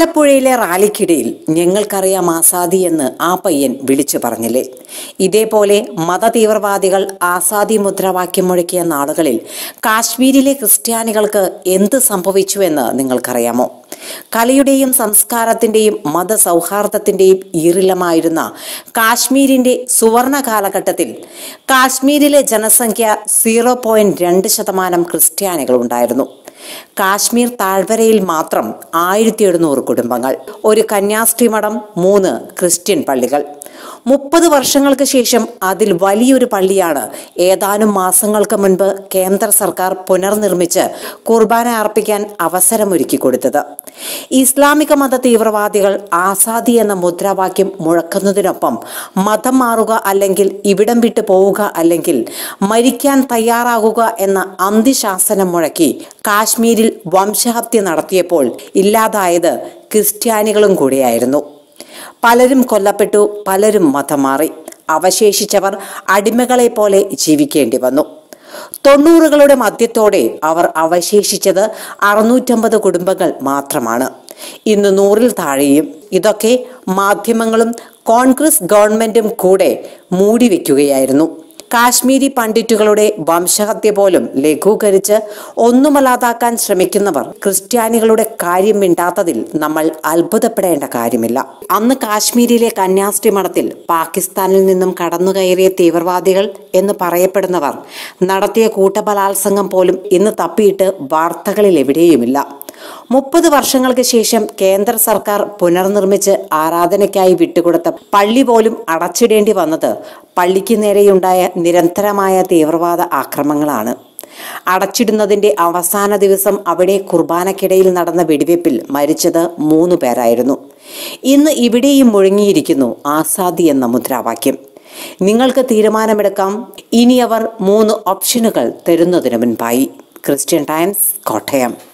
ആലപ്പുഴയിലെ റാലിക്കിടയിൽ ഞങ്ങൾക്കറിയാം ആസാദി എന്ന് ആ പയ്യൻ വിളിച്ചു പറഞ്ഞില്ലേ ഇതേപോലെ മതതീവ്രവാദികൾ ആസാദി മുദ്രാവാക്യം മുഴക്കിയ നാളുകളിൽ കാശ്മീരിലെ ക്രിസ്ത്യാനികൾക്ക് എന്ത് സംഭവിച്ചുവെന്ന് നിങ്ങൾക്കറിയാമോ കലയുടെയും സംസ്കാരത്തിന്റെയും മതസൗഹാർദ്ദത്തിന്റെയും ഈറിലമായിരുന്ന കാശ്മീരിന്റെ സുവർണ കാലഘട്ടത്തിൽ കാശ്മീരിലെ ജനസംഖ്യ സീറോ പോയിന്റ് രണ്ട് ശതമാനം ക്രിസ്ത്യാനികൾ ഉണ്ടായിരുന്നു കാശ്മീർ താഴ്വരയിൽ മാത്രം ആയിരത്തി എഴുന്നൂറ് കുടുംബങ്ങൾ ഒരു കന്യാസ്ത്രീ മഠം മൂന്ന് ക്രിസ്ത്യൻ പള്ളികൾ മുപ്പത് വർഷങ്ങൾക്ക് ശേഷം അതിൽ വലിയൊരു പള്ളിയാണ് ഏതാനും മാസങ്ങൾക്ക് മുൻപ് കേന്ദ്ര സർക്കാർ പുനർനിർമ്മിച്ച് കുർബാന അർപ്പിക്കാൻ അവസരമൊരുക്കി കൊടുത്തത് ഇസ്ലാമിക മത തീവ്രവാദികൾ ആസാദി എന്ന മുദ്രാവാക്യം മുഴക്കുന്നതിനൊപ്പം മതം മാറുക അല്ലെങ്കിൽ ഇവിടം വിട്ടു പോവുക അല്ലെങ്കിൽ മരിക്കാൻ തയ്യാറാകുക എന്ന അന്തിശാസനം മുഴക്കി കാശ്മീരിൽ വംശഹത്യ നടത്തിയപ്പോൾ ഇല്ലാതായത് ക്രിസ്ത്യാനികളും കൂടിയായിരുന്നു പലരും കൊല്ലപ്പെട്ടു പലരും മതം മാറി അവശേഷിച്ചവർ അടിമകളെ പോലെ ജീവിക്കേണ്ടി വന്നു തൊണ്ണൂറുകളുടെ മധ്യത്തോടെ അവർ അവശേഷിച്ചത് അറുന്നൂറ്റമ്പത് കുടുംബങ്ങൾ മാത്രമാണ് ഇന്ന് നൂറിൽ താഴെയും ഇതൊക്കെ മാധ്യമങ്ങളും കോൺഗ്രസ് ഗവൺമെന്റും കൂടെ മൂടിവെക്കുകയായിരുന്നു കാശ്മീരി പണ്ഡിറ്റുകളുടെ വംശഹത്യ പോലും ലഘൂകരിച്ച് ഒന്നുമല്ലാതാക്കാൻ ശ്രമിക്കുന്നവർ ക്രിസ്ത്യാനികളുടെ കാര്യം മിണ്ടാത്തതിൽ നമ്മൾ അത്ഭുതപ്പെടേണ്ട കാര്യമില്ല അന്ന് കാശ്മീരിലെ കന്യാസ്ത്രീ മഠത്തിൽ പാകിസ്ഥാനിൽ നിന്നും കടന്നുകയറിയ തീവ്രവാദികൾ എന്ന് പറയപ്പെടുന്നവർ നടത്തിയ കൂട്ടബലാത്സംഗം പോലും ഇന്ന് തപ്പിയിട്ട് വാർത്തകളിൽ എവിടെയുമില്ല മുപ്പത് വർഷങ്ങൾക്ക് ശേഷം കേന്ദ്ര സർക്കാർ പുനർനിർമ്മിച്ച് ആരാധനയ്ക്കായി വിട്ടുകൊടുത്ത പള്ളി പോലും അടച്ചിടേണ്ടി വന്നത് പള്ളിക്ക് നേരെയുണ്ടായ നിരന്തരമായ തീവ്രവാദ ആക്രമങ്ങളാണ് അടച്ചിടുന്നതിന്റെ അവസാന ദിവസം അവിടെ കുർബാനക്കിടയിൽ നടന്ന വെടിവെപ്പിൽ മരിച്ചത് മൂന്ന് പേരായിരുന്നു ഇന്ന് ഇവിടെയും മുഴങ്ങിയിരിക്കുന്നു ആസാദി എന്ന മുദ്രാവാക്യം നിങ്ങൾക്ക് തീരുമാനമെടുക്കാം ഇനി അവർ മൂന്ന് ഓപ്ഷനുകൾ തരുന്നതിന് മുൻപായി ക്രിസ്ത്യൻ ടൈംസ് കോട്ടയം